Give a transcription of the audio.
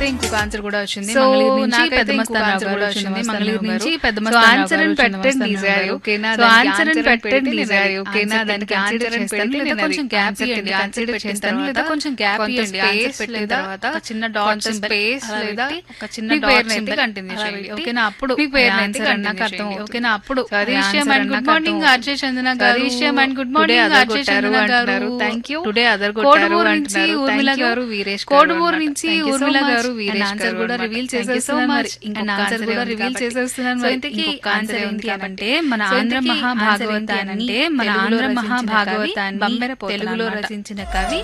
ఇంకొక ఆన్సర్ కూడా వచ్చింది సో మంగళగిరి నుంచి నాకైతే పెద్ద ఇంకొక మస్తాన్ ఆన్సర్ కూడా కూడా వచ్చింది వచ్చింది మంగళగిరి మస్తాన్ నుంచి గారు. పెద్ద సో మస్తాన్ ఆన్సర్ గారు అని వచ్చింది పెట్టండి మస్తాన్ ఈసారి, గారు. ఓకేనా? సో దానికి ఆన్సర్ అని ఆన్సర్ పెట్టండి పెడితే ఈసారి, నేను ఓకేనా? ఆన్సర్ దానికి కన్సిడర్ ఆన్సర్ అని చేస్తాను. పెడితే లేదా నేను కొంచెం అది గ్యాప్ ఆన్సర్ ఇవ్వండి, కింద కన్సిడర్ కన్సిడర్ చేస్తాను. చేస్తాను. లేదా కొంచెం గ్యాప్ కొంత ఇవ్వండి, స్పేస్ ఆన్సర్ పెట్టిన లేదా తర్వాత ఒక చిన్న డాట్ కొంత సింబల్ స్పేస్ అలా లేదా పెట్టి ఒక చిన్న మీ డాట్ పేరుని అయితే సింబల్ కంటిన్యూ అలా చేయండి పెట్టి ఓకేనా అప్పుడు మీ పేరుని ఆ అయితే ఆన్సర్ కంటిన్యూ అన్నాక అర్థం చేయండి. అవుతుంది ఓకేనా అప్పుడు సో అది ఆ విషయం ఆన్సర్ అండ్ గుడ్ అన్నాక మార్నింగ్ అర్థం ఆర్జే చందన సో అది గారు విషయం and good today morning other RJ కొట్టారు చందన గారు అంటున్నారు thank you today other Kodumuru కొట్టారు నుంచి అంటున్నారు ఊర్మిళ థ్యాంక్ యూ గారు వీరేష్ గారు కోడుమూరు అన్నమాట. నుంచి Thank you so Urmila much. గారు And వీరేష్ ఆన్సర్ గారు కూడా అన్నమాట. రివీల్ Thank you so చేసేస్తున్నాను much. మరి ఇంకొక అండ్ ఆన్సర్ ఆన్సర్ కూడా ఉంది రివీల్ కాబట్టి. చేసేస్తున్నాను సో మరి ఇంతకీ ఇంకొక ఆన్సర్ ఆన్సర్ ఏంటి ఏంటి అంటే అంటే మన సో ఆంధ్ర ఇంతకీ ఆన్సర్ ఏంటి మహాభాగవతాన్ని అంటే మన తెలుగులో ఆంధ్ర రచించిన కవి మహాభాగవతాన్ని బమ్మెర పోతన తెలుగులో అన్నమాట. రచించిన కవి